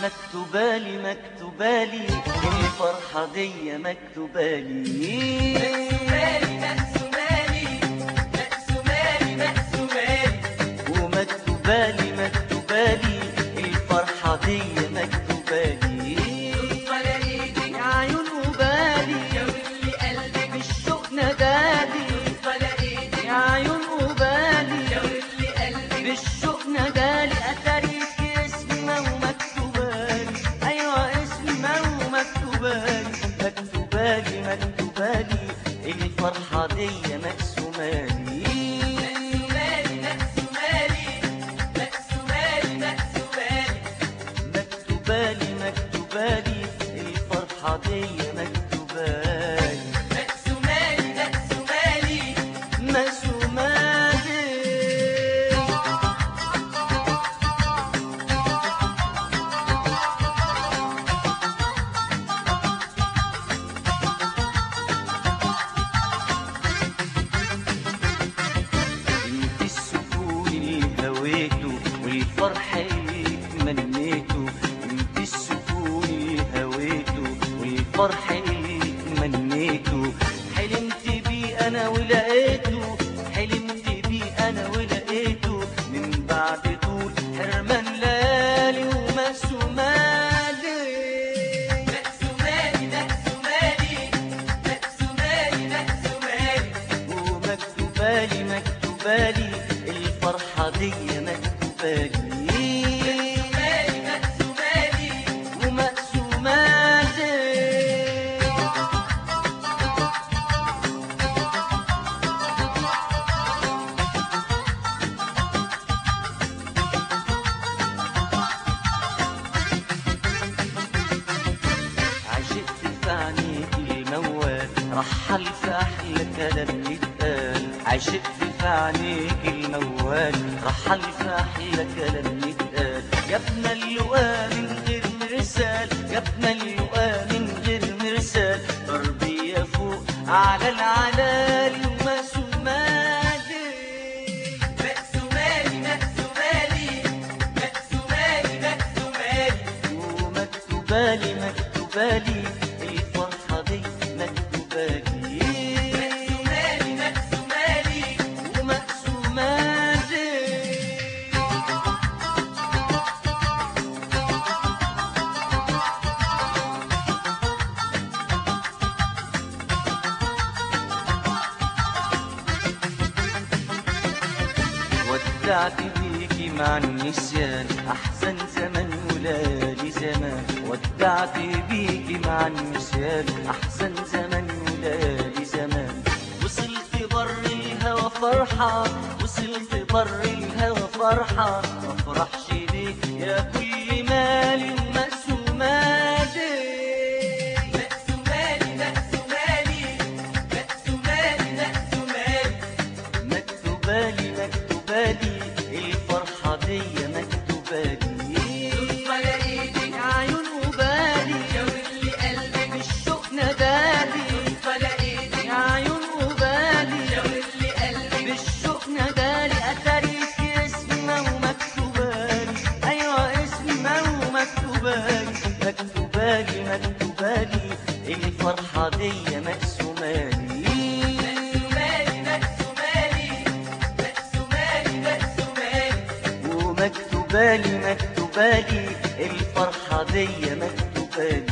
مكتوبالي مكتوبالي الفرحة دي مكتوبالي مالي مقسومالي مقسومالي مقسومالي ومكتوبالي مكتوبالي الفرحة دي مكتوبالي ولا ايدك يا عيون وبالي يا واللي قلبك بالشوق نادالي ولا ايدك يا عيون وبالي يا واللي قلبك بالشوق نادالي اتاريك اسمه ومكتوبالي ايوه اسمه ومكتوبالي مكتوبالي مكتوبالي الفرحة دي مقسومالي مقسومالي مقسومالي مقسومالي مقسومالي مكتوبالي مكتوبالي الفرحة دي مكتوبالي مقسومالي مقسومالي مقسومالي انت السكون اللي هويته والفرح اللي تمنيته انت السكون اللي هويته والفرح اللي تمنيته حلمت بيه انا ولقيته حلمت بيه انا ولقيته من بعد طول حرمان ليالي ومسومالي مقسومالي مقسومالي مقسومالي مقسومالي ومكتوبالي مكتوبالي الفرحة دي مكتوبالي مقسومالي مقسومالي ومقسوماتي عشقت في عينيك الموال رحل في احلى كلام يتقال عشقت في عينيك الموال رحل في احلى كلام يتقال جبنا اللقاء من غير مرسال جبنا اللقاء من غير مرسال تربية فوق على العلالي ومسوماتي مقسومالي مقسومالي مقسومالي مقسومالي ومكتوبالي مكتوبالي الفرحة دي مكتوبالي مقسومالي مقسومالي ومقسوماتي ودعت بيكي مع النسيان احسن زمن ولالي زمان ودعت بيكي مع النسيان احسن زمن ولالي زمان وصلت بر الهوى فرحة وصلت بر الهوى فرحة ما افرحش بيك يا كل مالي ومقسوماتي مقسومالي مقسومالي مقسومالي مقسومالي مكتوبالي مكتوبالي الفرحة دي مكتوبالي ولا ايدك يا عيون وبالي يا واللي قلبك بالشوق نادالي ولا ايدك يا عيون وبالي يا واللي قلبك بالشوق نادالي اتاريك اسمه ومكتوبالي ايوه اسمه ومكتوبالي مكتوبالي مكتوبالي الفرحة دي مقسومالي مقسومالي مقسومالي مقسومالي مقسومالي ومكتوبالي مكتوبالي الفرحة دي مكتوبالي